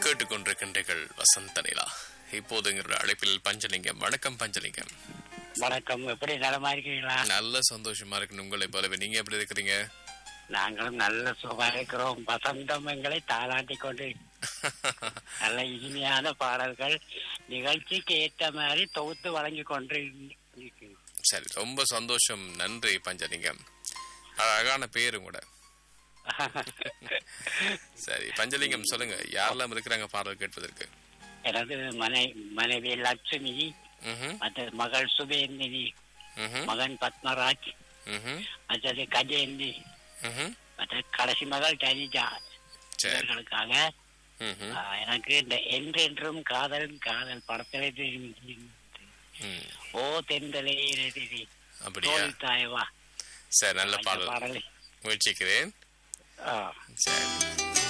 கேட்டுக்கொண்டிருக்கின்றீர்கள் வசந்த நிலா இப்போது எங்களுடைய அழைப்பில் பஞ்சலிங்கம் வணக்கம் பஞ்சலிங்கம் வணக்கம் எப்படி நலமா இருக்கீங்களா நல்ல சந்தோஷமா இருக்கு உங்களை போலவே நீங்க எப்படி இருக்கிறீங்க நாங்களும் நல்ல சுகமா இருக்கிறோம் வசந்தம் எங்களை தாளாட்டி கொண்டு நல்ல இனிமையான பாடல்கள் நிகழ்ச்சிக்கு ஏற்ற மாதிரி தொகுத்து வழங்கி கொண்டு இருக்கு. சரி ரொம்ப சந்தோஷம் நன்றி பஞ்சலிங்கம் அழகான பேரு கூட சரி பஞ்சலிங்கம் சொல்லுங்க யாரெல்லாம் இருக்கிறாங்க பாடல் கேட்பதற்கு எனது மனை மனைவி லட்சுமி ம்ஹும், மற்ற மகள் சுபேந்தினி ம்ஹும், மகன் பத்மராஜ் ம்ஹும், மற்றது கஜேந்தி ம்ஹும். மற்ற கடைசி மகள் தனிஜா சரி இவர்களுக்காக ம்ஹும், ஆ, எனக்கு இந்த என்றென்றும் காதலும் காதல் படத்திலே ம். ஓ தென்றலே ரதிதி அப்படியா தோழி தாயவா சரி நல்ல அந்த பாடல் பாடலை முயற்சிக்கிறேன் ஆ, சரி